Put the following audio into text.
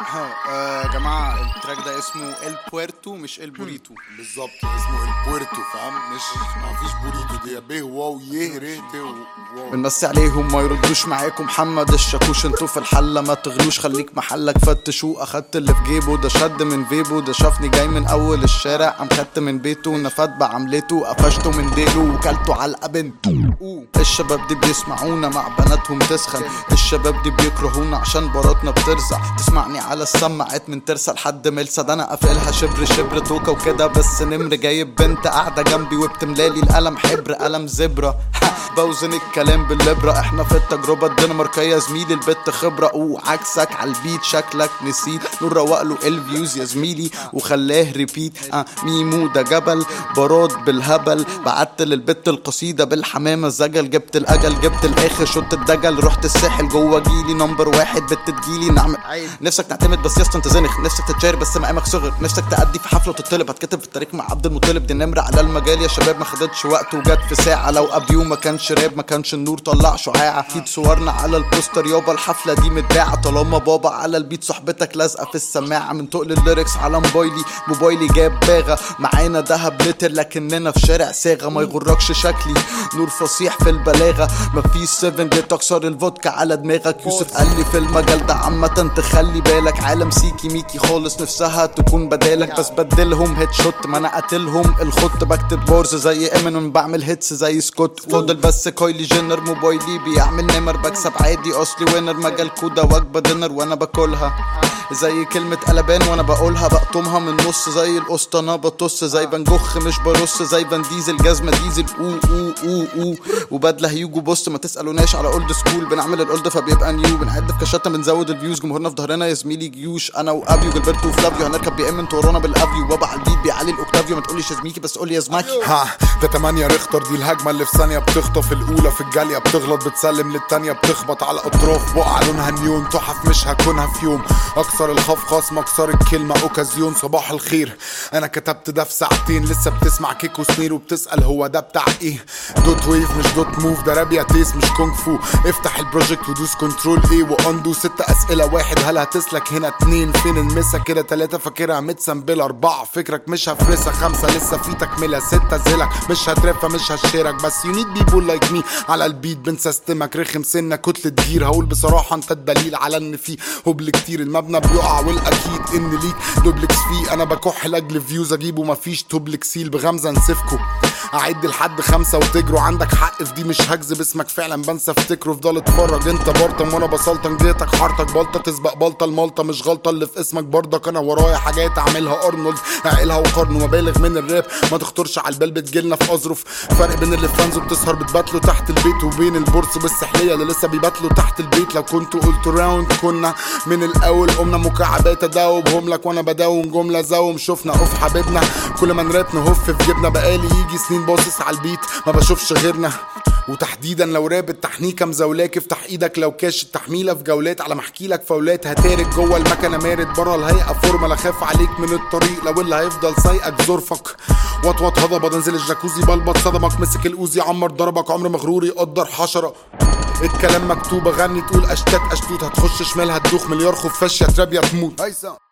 آه، يا جماعه التراك ده اسمه ال بويرتو مش ال بوريتو بالظبط اسمه البويرتو فاهم مش ما فيش بوريتو دي ب واو ي ر ت واو بنمسي عليهم ما يردوش معاكم محمد الشاكوش انتوا في الحله ما تغلوش خليك محلك فتشوا اخدت اللي في جيبه ده شد من فيبو ده شافني جاي من اول الشارع قام خدت من بيته نفد بعملته قفشته من ديله وكلته علقه بنته أوه. الشباب دي بيسمعونا مع بناتهم تسخن الشباب دي بيكرهونا عشان باراتنا بترزع تسمعني على السماعات من ترسى لحد ملسى ده انا قافلها شبر شبر توكا وكده بس نمر جايب بنت قاعده جنبي وبتملالي القلم حبر قلم زبره بوزن الكلام باللبرة احنا في التجربة الدنماركية زميلي البت خبرة وعكسك على البيت شكلك نسيت نور روق له الفيوز يا زميلي وخلاه ريبيت اه ميمو ده جبل براد بالهبل بعت للبت القصيدة بالحمامة زجل جبت الاجل جبت الاخر شط الدجل رحت الساحل جوه جيلي نمبر واحد بت تجيلي نعم نفسك تعتمد بس يا اسطى انت زنخ نفسك تتشارك بس مقامك صغر نفسك تأدي في حفلة وتطلب هتكتب في التاريخ مع عبد المطلب دي نمرة على المجال يا شباب ما خدتش وقت وجت في ساعة لو ابيو ما كانش راب ما كانش النور طلع شعاع اكيد صورنا على البوستر يابا الحفلة دي متباعة طالما بابا على البيت صحبتك لازقة في السماعة من تقل الليركس على موبايلي موبايلي جاب باغة معانا دهب لتر لكننا في شارع صاغة ما يغركش شكلي نور فصيح في البلاغة مفيش سيفن تكسر الفودكا على دماغك يوسف قال لي في المجال ده عامة تخلي بالك عالم سيكي ميكي خالص نفسها تكون بدالك بس بدلهم هيد شوت ما انا قاتلهم الخط بكتب بورز زي امينيم بعمل هيتس زي سكوت فاضل بس كايلي جينر موبايلي بيعمل نمر بكسب عادي اصلي وينر مجال كودا وجبة دينر وانا باكلها زي كلمة قلبان وانا بقولها بقطمها من نص زي القسطة انا بطص زي بنجخ مش برص زي فان ديزل جزمة ديزل او او او او وبدلة هيجو بص ما تسألوناش على اولد سكول بنعمل الاولد فبيبقى نيو بنعد في كشاتنا بنزود الفيوز جمهورنا في ظهرنا يا زميلي جيوش انا وابيو جilberto وفلافيو هنركب بي ام انتوا ورانا بالافيو بابا على البيت بيعلي الاوكتافيو ما تقوليش يا زميكي بس قولي يا زماكي ها ده تمانية ريختر دي الهجمة اللي في ثانية بتخطف الأولى في الجالية بتغلط بتسلم للتانية بتخبط على أطراف بقع لونها نيون تحف مش هكونها في يوم أكسر الخوف خصم أكسر الكلمة أوكازيون صباح الخير أنا كتبت ده في ساعتين لسه بتسمع كيكو سنير وبتسأل هو ده بتاع إيه دوت ويف مش دوت موف ده راب يا تيس مش كونغ فو افتح البروجكت ودوس كنترول ايه واندو ست أسئلة واحد هل هتسلك هنا اتنين فين المسا كده تلاتة فاكرها متسمبلة أربعة فكرك مش هفرسها خمسة لسه في تكملة ستة زلك مش هترفع مش هشيرك بس يو نيد بيبول لايك مي على البيت بنسستمك رخم سنة كتلة جير هقول بصراحة انت الدليل على ان في هبل كتير المبنى بيقع والاكيد ان ليك دوبلكس فيه انا بكح لاجل فيوز اجيبه مفيش توبلك سيل بغمزة نسفكو اعد لحد خمسة وتجروا عندك حق في دي مش هكذب اسمك فعلا بنسى افتكره افضل اتفرج انت بارتم وانا بسلطن جيتك حارتك بلطة تسبق بلطة الملطة مش غلطة اللي في اسمك برضك انا ورايا حاجات اعملها ارنولد اعقلها وقرن وبالغ من الراب ما تخطرش على البال بتجيلنا في اظرف فرق بين اللي فانز وبتسهر بتباتلوا تحت البيت وبين البورس والسحلية اللي لسه بيباتلوا تحت البيت لو كنتوا قلتوا راوند كنا من الاول قمنا مكعبات اداوبهم لك وانا بداوم جملة زوم شفنا اوف حبيبنا كل ما نراب نهف في جيبنا بقالي يجي سنين باصص على البيت ما بشوفش غيرنا وتحديدا لو راب التحنيكه مزولاك افتح ايدك لو كاش التحميله في جولات على محكي لك فولات هتارك جوه المكنه مارد بره الهيئه فورمال اخاف عليك من الطريق لو اللي هيفضل سايقك ظرفك وطوط هضبه انزل الجاكوزي بلبط صدمك مسك الاوزي عمر ضربك عمر مغرور يقدر حشره الكلام مكتوب اغني تقول اشتات اشتوت هتخش شمال هتدوخ مليار خفاش يا تراب يا تموت هيثم